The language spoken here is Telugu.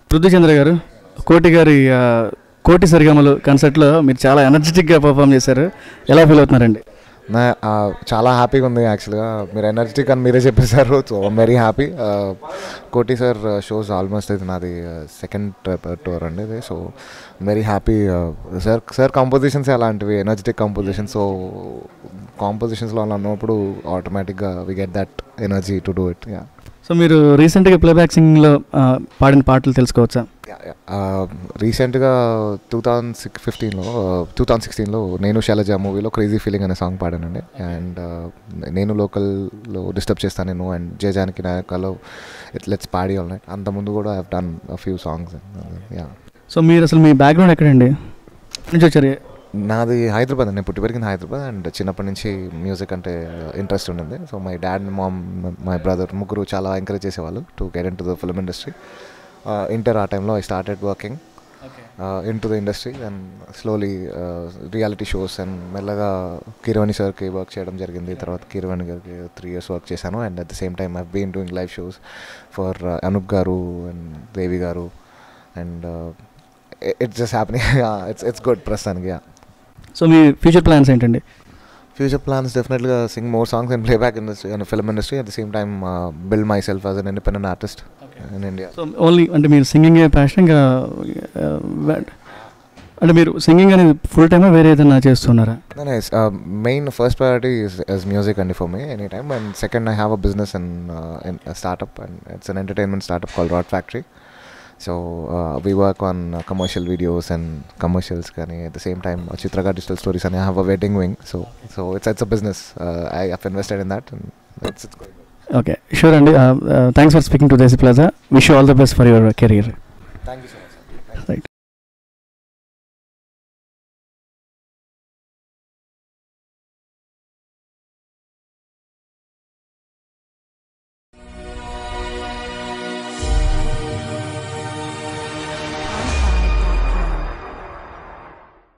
పృథ్వీ చంద్ర గారు కోటి గారి ఆ, కోటి సరిగమలు కన్సర్ట్లో మీరు చాలా ఎనర్జెటిక్గా పర్ఫామ్ చేశారు ఎలా ఫీల్ అవుతున్నారండి నా ఆ, చాలా హ్యాపీగా ఉంది యాక్చువల్గా మీరు ఎనర్జెటిక్ అని మీరే చెప్పేశారు so very happy Koti sir shows almost ఇది నాది సెకండ్ టూర్ అండి ఇది so very happy sir sir compositions అలాంటివి ఎనర్జెటిక్ కాంపోజిషన్ సో కాంపోజిషన్స్లో అలా ఉన్నప్పుడు ఆటోమేటిక్గా we get that energy to do it yeah so మీరు రీసెంట్గా ప్లేబ్యాక్ సింగింగ్లో ఆ, పాడిన పాటలు తెలుసుకోవచ్చా రీసెంట్గా టూ థౌజండ్ సిక్స్ ఫిఫ్టీన్లో టూ థౌజండ్ సిక్స్టీన్లో నేను శైలజ మూవీలో క్రేజీ ఫీలింగ్ అనే సాంగ్ పాడానండి అండ్ నేను లోకల్లో డిస్టర్బ్ చేస్తాను నేను అండ్ జయజానికి నాయకాలో లెట్స్ పాడి ఆల్ నైట్ అంతకుముందు కూడా I done few songs yeah so మీరు అసలు మీ బ్యాక్గ్రౌండ్ ఎక్కడండి ఎక్కడి నుంచి వచ్చారు నాది హైదరాబాద్ అండి నేను పుట్టి పెరిగింది హైదరాబాద్ అండ్ చిన్నప్పటి నుంచి మ్యూజిక్ అంటే ఇంట్రెస్ట్ ఉండింది so my dad mom my brother ముగ్గురు చాలా ఎంకరేజ్ చేసేవాళ్ళు to get in to the film industry inter ఆ టైంలో I started working in to the industry and slowly reality shows and మెల్లగా కిరవాణి సార్కి వర్క్ చేయడం జరిగింది తర్వాత కిరవాణి గారికి త్రీ ఇయర్స్ వర్క్ చేశాను and at the same time I been doing live shows for Anoop garu and Devi garu and it's just happening it's it's good ప్రస్తుతానికి యా సో మీ ఫ్యూచర్ ప్లాన్స్ ఏంటండి ఫ్యూచర్ ప్లాన్స్ డెఫినెట్గా sing more songs and playback industry and film industry at the same time build myself as an independent artist in India so only అంటే మీరు సింగింగ్ ప్యాషన్ ఇంకా ఆ, వే- అంటే మీరు సింగింగ్ అనేది ఫుల్ టైమా వేరే ఏదైనా చేస్తున్నారా main first priority is music అండి for me any time and second I have a business and startup and it's an entertainment startup call rod factory so we work on commercial videos and commercials కానీ అట్ ద సేమ్ టైమ్ చిత్రగా డిజిటల్ స్టోరీస్ అని have a wedding wing so so it's it's a business I have invested in that and it's it's going okay sure అండి thanks for speaking to Desi Plaza wish all the best for your career thank you so much right